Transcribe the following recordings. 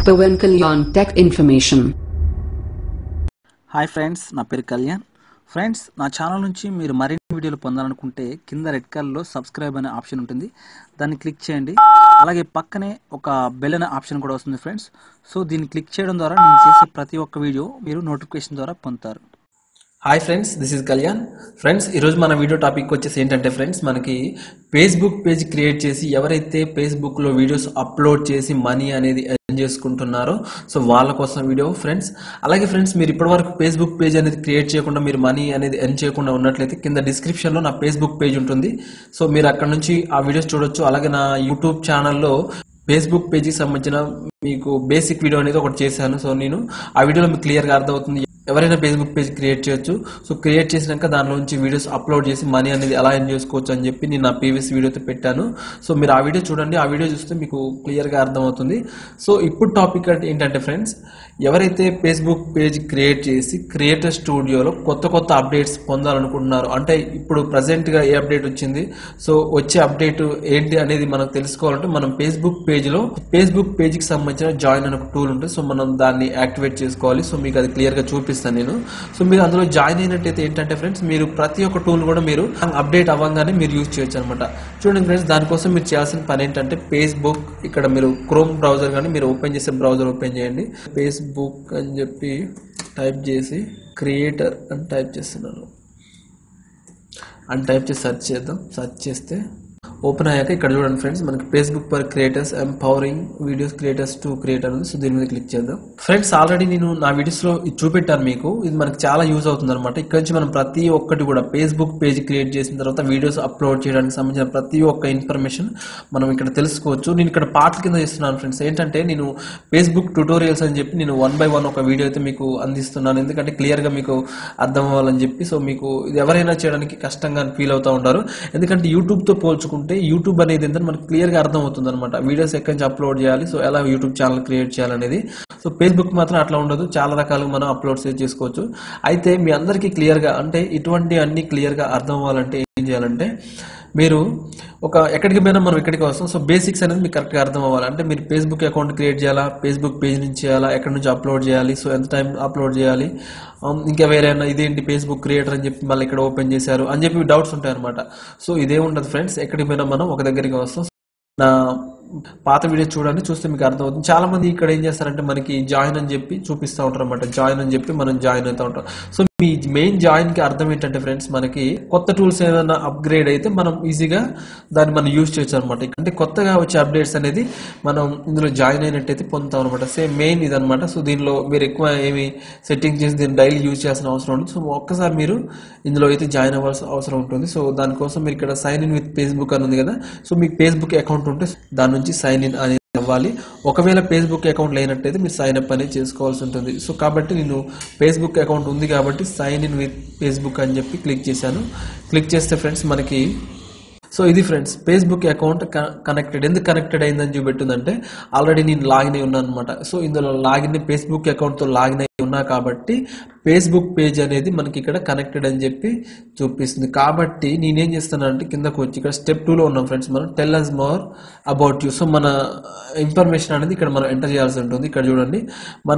Pawan Kalyan Tech Information. Hi friends నా పేరు Kalyan friends నా ఛానల్ నుంచి మీరు మరిన్ని వీడియోలు పొందాలనుకుంటే కింద రెడ్ కలర్లో సబ్స్క్రైబ్ అనే ఆప్షన్ ఉంటుంది దాన్ని క్లిక్ చేయండి అలాగే పక్కనే ఒక బెల్ అనే ఆప్షన్ కూడా వస్తుంది ఫ్రెండ్స్ సో దీన్ని క్లిక్ చేయడం ద్వారా నేను చేసే ప్రతి ఒక్క వీడియో మీరు నోటిఫికేషన్ ద్వారా పొందుతారు hi friends this is Kalyan friends ఈరోజు మన వీడియో టాపిక్ వచ్చేసి ఏంటంటే ఫ్రెండ్స్ మనకి ఫేస్బుక్ పేజ్ క్రియేట్ చేసి ఎవరైతే ఫేస్బుక్లో వీడియోస్ అప్లోడ్ చేసి మనీ అనేది ఎర్న్ చేసుకుంటున్నారో సో వాళ్ళ కోసం వీడియో ఫ్రెండ్స్ అలాగే ఫ్రెండ్స్ మీరు ఇప్పటివరకు ఫేస్బుక్ పేజ్ అనేది క్రియేట్ చేయకుండా మీరు మనీ అనేది ఎర్న్ చేయకుండా ఉన్నట్లయితే కింద డిస్క్రిప్షన్లో నా ఫేస్బుక్ పేజ్ ఉంటుంది సో మీరు అక్కడ నుంచి ఆ వీడియోస్ చూడొచ్చు అలాగే నా యూట్యూబ్ ఛానల్లో ఫేస్బుక్ పేజీకి సంబంధించిన మీకు బేసిక్ వీడియో అనేది ఒకటి చేశాను సో నేను ఆ వీడియోలో మీకు క్లియర్గా అర్థమవుతుంది ఎవరైనా ఫేస్బుక్ పేజ్ క్రియేట్ చేయొచ్చు సో క్రియేట్ చేసినాక దానిలోంచి వీడియోస్ అప్లోడ్ చేసి మనీ అనేది ఎలా ఎర్న్ చేసుకోవచ్చు అని చెప్పి నేను నా ప్రీవియస్ వీడియోతో పెట్టాను సో మీరు ఆ వీడియో చూడండి ఆ వీడియో చూస్తే మీకు క్లియర్గా అర్థమవుతుంది సో ఇప్పుడు టాపిక్ అంటే ఏంటంటే ఫ్రెండ్స్ ఎవరైతే ఫేస్బుక్ పేజ్ క్రియేట్ చేసి క్రియేటర్ స్టూడియోలో కొత్త కొత్త అప్డేట్స్ పొందాలనుకుంటున్నారు అంటే ఇప్పుడు ప్రజెంట్గా ఏ అప్డేట్ వచ్చింది సో వచ్చే అప్డేట్ ఏంటి అనేది మనకు తెలుసుకోవాలంటే మనం ఫేస్బుక్ పేజ్లో ఫేస్బుక్ పేజ్కి సంబంధించిన జాయిన్ అనే ఒక టూల్ ఉంటుంది సో మనం దాన్ని యాక్టివేట్ చేసుకోవాలి సో మీకు అది క్లియర్గా చూపిస్తాను నేను సో మీరు అందులో జాయిన్ అయినట్టయితే ఏంటంటే ఫ్రెండ్స్ మీరు ప్రతి ఒక్క టూల్ కూడా మీరు అప్డేట్ అవ్వగానే మీరు యూజ్ చేయొచ్చు అనమాట చూడండి ఫ్రెండ్స్ దానికోసం మీరు చేయాల్సిన పని ఏంటంటే ఫేస్బుక్ ఇక్కడ మీరు క్రోమ్ బ్రౌజర్ కానీ మీరు ఓపెన్ చేసే బ్రౌజర్ ఓపెన్ చేయండి ఫేస్బుక్ అని చెప్పి టైప్ చేసి క్రియేటర్ అని టైప్ చేస్తున్నాను అని టైప్ చేసి సెర్చ్ చేద్దాం సెర్చ్ చేస్తే ఓపెన్ అయ్యాక ఇక్కడ చూడండి ఫ్రెండ్స్ మనకి Facebook for creators empowering videos creators to creator ఉంది సో దీని మీద క్లిక్ చేద్దాం ఫ్రెండ్స్ ఆల్రెడీ నేను నా వీడియోస్లో ఇది చూపెట్టాను మీకు ఇది మనకి చాలా యూజ్ అవుతుంది అనమాట ఇక్కడ నుంచి మనం ప్రతి ఒక్కటి కూడా ఫేస్బుక్ పేజ్ క్రియేట్ చేసిన తర్వాత వీడియోస్ అప్లోడ్ చేయడానికి సంబంధించిన ప్రతి ఒక్క ఇన్ఫర్మేషన్ మనం ఇక్కడ తెలుసుకోవచ్చు నేను ఇక్కడ పాటల కింద చేస్తున్నాను ఫ్రెండ్స్ ఏంటంటే నేను ఫేస్బుక్ ట్యూటోరియల్స్ అని చెప్పి నేను వన్ బై వన్ ఒక వీడియో అయితే మీకు అందిస్తున్నాను ఎందుకంటే క్లియర్గా మీకు అర్థం అవ్వాలని చెప్పి సో మీకు ఇది ఎవరైనా చేయడానికి కష్టంగా ఫీల్ అవుతూ ఉంటారు ఎందుకంటే యూట్యూబ్తో పోల్చుకుంటే యూట్యూబ్ అనేది ఏంటంటే మనకు క్లియర్గా అర్థం అవుతుంది అనమాట వీడియోస్ ఎక్కడి నుంచి అప్లోడ్ చేయాలి సో ఎలా యూట్యూబ్ ఛానల్ క్రియేట్ చేయాలనేది సో ఫేస్బుక్ మాత్రం అట్లా ఉండదు చాలా రకాలుగా మనం అప్లోడ్స్ చేసుకోవచ్చు అయితే మీ అందరికీ క్లియర్గా అంటే ఇటువంటి అన్ని క్లియర్గా అర్థం అవ్వాలంటే ఏం చేయాలంటే మీరు ఒక ఎక్కడికి పోయినా మనం ఇక్కడికి వస్తాం సో బేసిక్స్ అనేది మీకు కరెక్ట్గా అర్థం అవ్వాలి అంటే మీరు ఫేస్బుక్ అకౌంట్ క్రియేట్ చేయాలా ఫేస్బుక్ పేజ్ నుంచి చేయాలా ఎక్కడి నుంచి అప్లోడ్ చేయాలి సో ఎంత టైం అప్లోడ్ చేయాలి um, ఇంకా వేరే ఏమైనా ఇదేంటి ఫేస్బుక్ క్రియేటర్ అని చెప్పి మళ్ళీ ఇక్కడ ఓపెన్ చేశారు అని చెప్పి డౌట్స్ ఉంటాయి అనమాట సో ఇదే ఉండదు ఫ్రెండ్స్ ఎక్కడికి పోయినా మనం ఒక దగ్గరికి వస్తాం నా పాత వీడియో చూడండి చూస్తే మీకు అర్థమవుతుంది చాలా మంది ఇక్కడ ఏం చేస్తారంటే మనకి జాయిన్ అని చెప్పి చూపిస్తూ ఉంటారు అనమాట జాయిన్ అని చెప్పి మనం జాయిన్ అవుతూ ఉంటాం సో మీ మెయిన్ జాయిన్ కి అర్థం ఏంటంటే ఫ్రెండ్స్ మనకి కొత్త టూల్స్ ఏదైనా అప్గ్రేడ్ అయితే మనం ఈజీగా దాన్ని మనం యూజ్ చేయొచ్చు అనమాట అంటే కొత్తగా వచ్చే అప్డేట్స్ అనేది మనం ఇందులో జాయిన్ అయినట్టయితే పొందుతాం అనమాట సేమ్ మెయిన్ ఇదనమాట సో దీనిలో మీరు ఎక్కువ ఏమి సెట్టింగ్ చేసి దీన్ని డైలీ యూజ్ చేయాల్సిన అవసరం ఉంటుంది సో ఒక్కసారి మీరు ఇందులో అయితే జాయిన్ అవ్వాల్సిన అవసరం ఉంటుంది సో దానికోసం మీరు ఇక్కడ సైన్ ఇన్ విత్ ఫేస్బుక్ అని ఉంది కదా సో మీకు ఫేస్బుక్ అకౌంట్ ఉంటే దాని నుంచి సైన్ ఇన్ అనేది అవ్వాలి ఒకవేళ ఫేస్బుక్ అకౌంట్ లేనట్టయితే మీరు సైన్ అప్ అనేది చేసుకోవాల్సి ఉంటుంది సో కాబట్టి నేను ఫేస్బుక్ అకౌంట్ ఉంది కాబట్టి సైన్ ఇన్ విత్ ఫేస్బుక్ అని చెప్పి క్లిక్ చేశాను క్లిక్ చేస్తే ఫ్రెండ్స్ మనకి సో ఇది ఫ్రెండ్స్ ఫేస్బుక్ అకౌంట్ కనెక్టెడ్ ఎందుకు కనెక్టెడ్ అయిందని చూపెట్టిందంటే ఆల్రెడీ నేను లాగిన్ అయి ఉన్నాను అనమాట సో ఇందులో లాగిన్ ఫేస్బుక్ అకౌంట్తో లాగిన్ అయి ఉన్నా కాబట్టి ఫేస్బుక్ పేజ్ అనేది మనకి ఇక్కడ కనెక్టెడ్ అని చెప్పి చూపిస్తుంది కాబట్టి నేనేం చేస్తానంటే కిందకు వచ్చి ఇక్కడ స్టెప్ టూలో ఉన్నాం ఫ్రెండ్స్ మనం tell us more about you so మన ఇన్ఫర్మేషన్ అనేది ఇక్కడ మనం ఎంటర్ చేయాల్సి ఉంటుంది ఇక్కడ చూడండి మన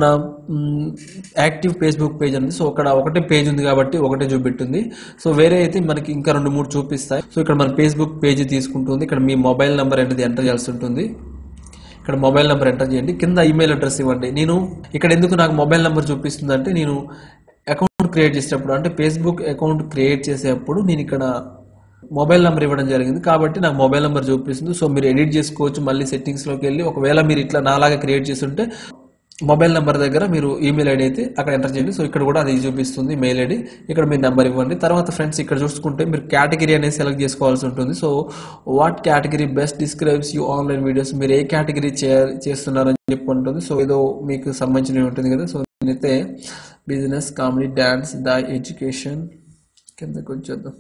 యాక్టివ్ ఫేస్బుక్ పేజ్ అనేది సో అక్కడ ఒకటే పేజ్ ఉంది కాబట్టి ఒకటే చూపెట్టింది సో వేరే అయితే మనకి ఇంకా రెండు మూడు చూపిస్తాయి సో ఇక్కడ మన ఫేస్బుక్ పేజ్ తీసుకుంటుంది ఇక్కడ మీ మొబైల్ నెంబర్ అనేది ఎంటర్ చేయాల్సి ఉంటుంది ఇక్కడ మొబైల్ నెంబర్ ఎంటర్ చేయండి కింద ఈమెయిల్ అడ్రస్ ఇవ్వండి నేను ఇక్కడ ఎందుకు నాకు మొబైల్ నెంబర్ చూపిస్తుంది అంటే నేను అకౌంట్ క్రియేట్ చేసేటప్పుడు అంటే ఫేస్బుక్ అకౌంట్ క్రియేట్ చేసేటప్పుడు నేను ఇక్కడ మొబైల్ నెంబర్ ఇవ్వడం జరిగింది కాబట్టి నాకు మొబైల్ నెంబర్ చూపిస్తుంది సో మీరు ఎడిట్ చేసుకోవచ్చు మళ్ళీ సెట్టింగ్స్లోకి వెళ్ళి ఒకవేళ మీరు ఇట్లా నాలాగా క్రియేట్ చేస్తుంటే మొబైల్ నెంబర్ దగ్గర మీరు ఈమెయిల్ ఐడి అయితే అక్కడ ఎంటర్ చేయండి సో ఇక్కడ కూడా అది చూపిస్తుంది మెయిల్ ఐడి ఇక్కడ మీరు నెంబర్ ఇవ్వండి తర్వాత ఫ్రెండ్స్ ఇక్కడ చూసుకుంటే మీరు కేటగిరీ అనేది సెలెక్ట్ చేసుకోవాల్సి ఉంటుంది so what category best describes you online videos మీరు ఏ కేటగిరీ చేస్తున్నారని చెప్పి ఉంటుంది సో ఏదో మీకు సంబంధించినవి ఉంటుంది కదా సో నేనైతే business comedy dance the education కిందకు వచ్చేద్దాం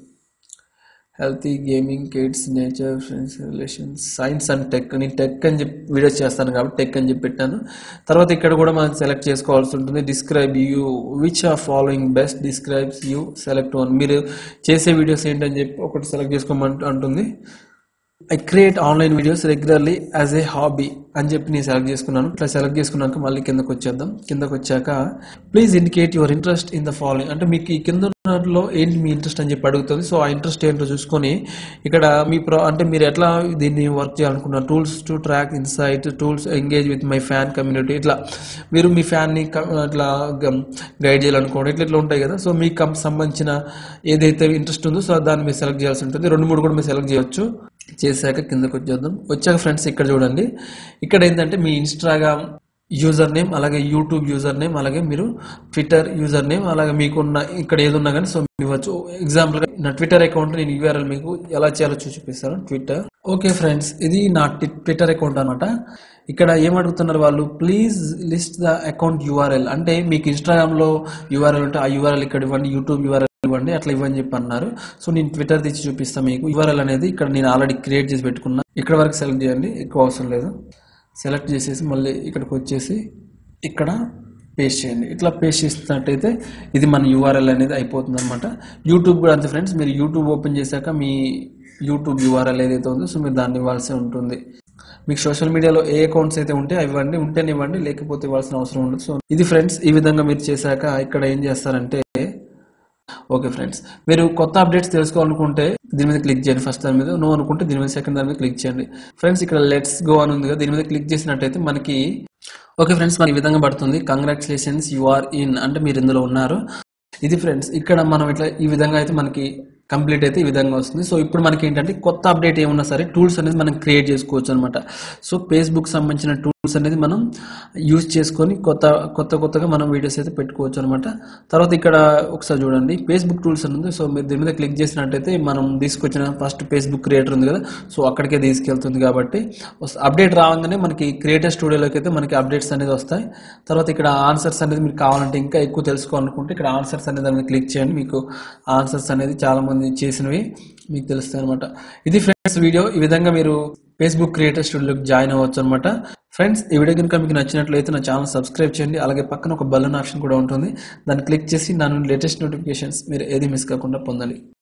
healthy gaming kids nature friends relations science and tech నేను టెక్ అని చెప్పి వీడియోస్ చేస్తాను కాబట్టి టెక్ అని చెప్పి పెట్టాను తర్వాత ఇక్కడ కూడా మనం సెలెక్ట్ చేసుకోవాల్సి ఉంటుంది describe you which are following best describes you select one మీరు చేసే వీడియోస్ ఏంటని చెప్పి ఒకటి సెలెక్ట్ చేసుకోమని అంటుంది I create online videos regularly as a hobby అని చెప్పి నేను సెలెక్ట్ చేసుకున్నాను ఇట్లా సెలెక్ట్ చేసుకున్నాక మళ్ళీ కిందకు వచ్చేద్దాం కిందకు వచ్చాక please indicate your interest in the following అంటే మీకు ఈ కింద ఉన్నట్లో ఏంటి మీ ఇంట్రెస్ట్ అని చెప్పి అడుగుతుంది సో ఆ ఇంట్రెస్ట్ ఏంటో చూసుకొని ఇక్కడ మీ ప్రో అంటే మీరు ఎట్లా దీన్ని వర్క్ చేయాలనుకున్నారు tools to track insight tools engage with my fan community ఇట్లా మీరు మీ ఫ్యాన్ని ఇట్లా గైడ్ చేయాలనుకోండి ఇట్లా ఇట్లా ఉంటాయి కదా సో మీకు కం- సంబంధించిన ఏదైతే ఇంట్రెస్ట్ ఉందో సో దాన్ని మీరు సెలెక్ట్ చేయాల్సి ఉంటుంది రెండు మూడు కూడా మీరు సెలెక్ట్ చేయొచ్చు చేశాక కిందకు వచ్చేద్దాం వచ్చాక ఫ్రెండ్స్ ఇక్కడ చూడండి ఇక్కడ ఏంటంటే మీ ఇన్స్టాగ్రామ్ యూజర్ నేమ్ అలాగే యూట్యూబ్ యూజర్ నేమ్ అలాగే మీరు ట్విట్టర్ యూజర్ నేమ్ అలాగే మీకున్న ఇక్కడ ఏది ఉన్నా కానీ సో మీరు ఇవ్వచ్చు ఎగ్జాంపుల్ గా నా ట్విట్టర్ అకౌంట్ నేను యూఆర్ఎల్ మీకు ఎలా చేయాలో చూసి చూపిస్తాను ట్విట్టర్ ఓకే ఫ్రెండ్స్ ఇది నా టి- ట్విట్టర్ అకౌంట్ అనమాట ఇక్కడ ఏం అడుగుతున్నారు వాళ్ళు please list the account URL అంటే మీకు ఇన్స్టాగ్రామ్ లో యూఆర్ఎల్ ఉంటే ఆ యూఆర్ఎల్ ఇక్కడ ఇవ్వండి యూట్యూబ్ యూఆర్ఎల్ ఇవ్వండి అట్లా ఇవ్వని చెప్పి అన్నారు సో నేను ట్విట్టర్ తెచ్చి చూపిస్తాను మీకు యూఆర్ఎల్ అనేది ఇక్కడ నేను ఆల్రెడీ క్రియేట్ చేసి పెట్టుకున్నా ఇక్కడ వరకు సెలెక్ట్ చేయండి ఎక్కువ అవసరం లేదు సెలెక్ట్ చేసేసి మళ్ళీ ఇక్కడికి వచ్చేసి ఇక్కడ పేస్ట్ చేయండి ఇట్లా పేస్ట్ చేసినట్టయితే ఇది మన యూఆర్ఎల్ అనేది అయిపోతుంది అనమాట యూట్యూబ్ కూడా అంతే ఫ్రెండ్స్ మీరు యూట్యూబ్ ఓపెన్ చేశాక మీ యూట్యూబ్ యూఆర్ఎల్ ఏదైతే ఉందో సో మీరు దాన్ని ఇవ్వాల్సి ఉంటుంది మీకు సోషల్ మీడియాలో ఏ అకౌంట్స్ అయితే ఉంటే అవి ఇవ్వండి ఉంటేనే ఇవ్వండి లేకపోతే ఇవ్వాల్సిన అవసరం ఉండదు సో ఇది ఫ్రెండ్స్ ఈ విధంగా మీరు చేశాక ఇక్కడ ఏం చేస్తారంటే ఓకే ఫ్రెండ్స్ మీరు కొత్త అప్డేట్స్ తెలుసుకోవాలనుకుంటే దీని మీద క్లిక్ చేయండి ఫస్ట్ దాని మీద నో అనుకుంటే దీని మీద సెకండ్ దాని మీద క్లిక్ చేయండి ఫ్రెండ్స్ ఇక్కడ లెట్స్ గో అని ఉంది కదా దీని మీద క్లిక్ చేసినట్టయితే మనకి ఓకే ఫ్రెండ్స్ మనకి ఈ విధంగా పడుతుంది కంగ్రాచులేషన్స్ యు ఆర్ ఇన్ అంటే మీరు ఇందులో ఉన్నారు ఇది ఫ్రెండ్స్ ఇక్కడ మనం ఇట్లా ఈ విధంగా అయితే మనకి కంప్లీట్ అయితే ఈ విధంగా వస్తుంది సో ఇప్పుడు మనకి ఏంటంటే కొత్త అప్డేట్ ఏమున్నా సరే టూల్స్ అనేది మనం క్రియేట్ చేసుకోవచ్చు అనమాట సో ఫేస్బుక్ సంబంధించిన టూల్స్ అనేది మనం యూజ్ చేసుకొని కొత్త కొత్త కొత్తగా మనం వీడియోస్ అయితే పెట్టుకోవచ్చు అనమాట తర్వాత ఇక్కడ ఒకసారి చూడండి ఫేస్బుక్ టూల్స్ అని ఉంది సో మీరు దీని మీద క్లిక్ చేసినట్టయితే మనం తీసుకొచ్చిన ఫస్ట్ ఫేస్బుక్ క్రియేటర్ ఉంది కదా సో అక్కడికే తీసుకెళ్తుంది కాబట్టి అప్డేట్ రాగానే మనకి క్రియేటర్ స్టూడియోలోకి అయితే మనకి అప్డేట్స్ అనేది వస్తాయి తర్వాత ఇక్కడ ఆన్సర్స్ అనేది మీకు కావాలంటే ఇంకా ఎక్కువ తెలుసుకోవాలనుకుంటే ఇక్కడ ఆన్సర్స్ అనేది దాని మీద క్లిక్ చేయండి మీకు ఆన్సర్స్ అనేది చాలా మంది చేసినవి మీకు తెలుస్తాయి అనమాట ఇది ఫ్రెండ్స్ వీడియో ఈ విధంగా మీరు ఫేస్బుక్ క్రియేటర్ స్టూడియోకి జాయిన్ అవ్వచ్చు అనమాట ఫ్రెండ్స్ ఈ వీడియో కనుక మీకు నచ్చినట్లయితే నా ఛానల్ సబ్స్క్రైబ్ చేయండి అలాగే పక్కన ఒక బెల్ ఆప్షన్ కూడా ఉంటుంది దాన్ని క్లిక్ చేసి నా లేటెస్ట్ నోటిఫికేషన్స్ మీరు ఏది మిస్ కాకుండా పొందాలి